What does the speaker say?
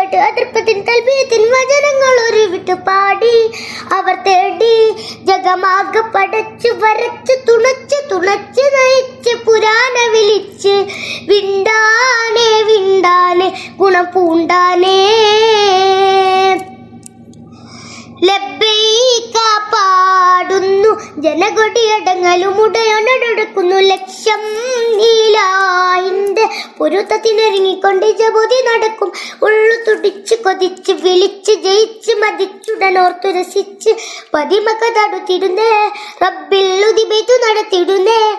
കേട്ട് അതൃപ്പത്തിൻ തൽബീയത്തിൻ വചനങ്ങൾ ഒരു വിട്ടു പാടി അവർ തേടി ജഗമാകെ പടച്ചു വരച്ചു തുണച്ചു തുണച്ചു നയിച്ച് പുരാണ വിളിച്ച് വിണ്ടാനേ വിണ്ടാനേ ഗുണം പൂണ്ടാനേ ലബ്ബൈക പാടുന്നു ജനകൊടിയടങ്ങലും ഉടയൊടടുക്കുന്നു ലക്ഷം നീലായിന്റെ പൊരുത്തത്തിനൊരുങ്ങിക്കൊണ്ട് ജബുതി നടക്കും ഉള്ളു തുടിച്ച് കൊതിച്ച് വിളിച്ച് ജയിച്ച് മതിച്ചുടനോർത്തു രസിച്ച് പതിമക തടുത്തിടുന്നേ റബ്ബിൽ ഉദിബൈത്തു നടത്തിടുന്നേ